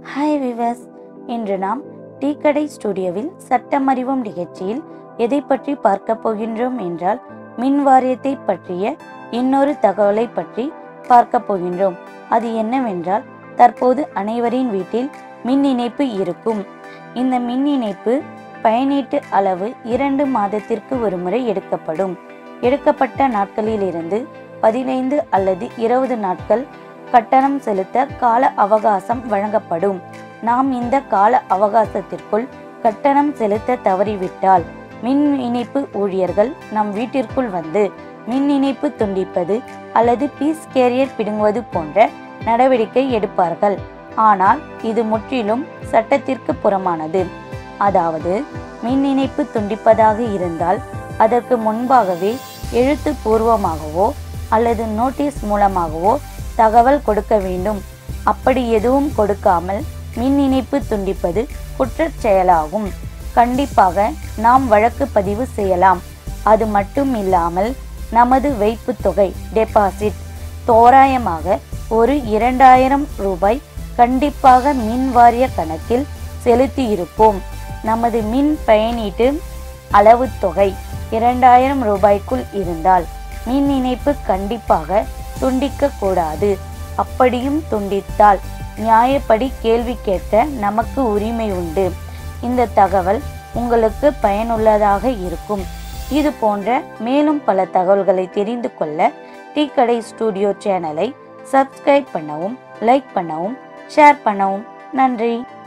hi விவஸ் இன்று நாம் tea கடை ஸ்டுடியோவில் சட்டமறிவும் நிகழ்ச்சியில் எதை பற்றி பார்க்க போகின்றோம் என்றால் மின் வாரியத்தை பற்றிய இன்னொரு தகவலை பற்றி பார்க்க போகின்றோம் அது என்னவென்றால் தற்போது அனைவரின் வீட்டில் மின் இணைப்பு இருக்கும் இந்த மின் இணைப்பு பயனீட்டு அளவு இரண்டு மாதத்திற்கு ஒரு முறை எடுக்கப்படும் எடுக்கப்பட்ட நாட்களிலிருந்து பதினைந்து அல்லது இருபது நாட்கள் கட்டணம் செலுத்த கால அவகாசம் வழங்கப்படும் நாம் இந்த கால அவகாசத்திற்குள் கட்டணம் செலுத்த தவறிவிட்டால் மின் இணைப்பு ஊழியர்கள் நம் வீட்டிற்குள் வந்து மின் இணைப்பு துண்டிப்பது அல்லது பீஸ் கேரியர் பிடுங்குவது போன்ற நடவடிக்கை எடுப்பார்கள் ஆனால் இது முற்றிலும் சட்டத்திற்கு புறமானது அதாவது மின் இணைப்பு துண்டிப்பதாக இருந்தால் அதற்கு முன்பாகவே எழுத்துப்பூர்வமாகவோ அல்லது நோட்டீஸ் மூலமாகவோ தகவல் கொடுக்க வேண்டும் அப்படி எதுவும் கொடுக்காமல் மின் இணைப்பு துண்டிப்பது குற்றச் செயலாகும் கண்டிப்பாக நாம் வழக்கு பதிவு செய்யலாம் அது மட்டும் இல்லாமல் நமது வைப்பு தொகை டெபாசிட் தோராயமாக ஒரு இரண்டாயிரம் ரூபாய் கண்டிப்பாக மின் வாரிய கணக்கில் செலுத்தி இருப்போம் நமது மின் பயனீட்டு அளவு தொகை இரண்டாயிரம் ரூபாய்க்குள் இருந்தால் மின் இணைப்பு கண்டிப்பாக துண்டிக்க கூடாது அப்படியும் துண்டித்தால் நியாயப்படி கேள்வி கேட்க நமக்கு உரிமை உண்டு இந்த தகவல் உங்களுக்கு பயனுள்ளதாக இருக்கும் இது போன்ற மேலும் பல தகவல்களை தெரிந்து கொள்ள டீ கடை ஸ்டுடியோ சேனலை சப்ஸ்கிரைப் பண்ணவும் லைக் பண்ணவும் ஷேர் பண்ணவும் நன்றி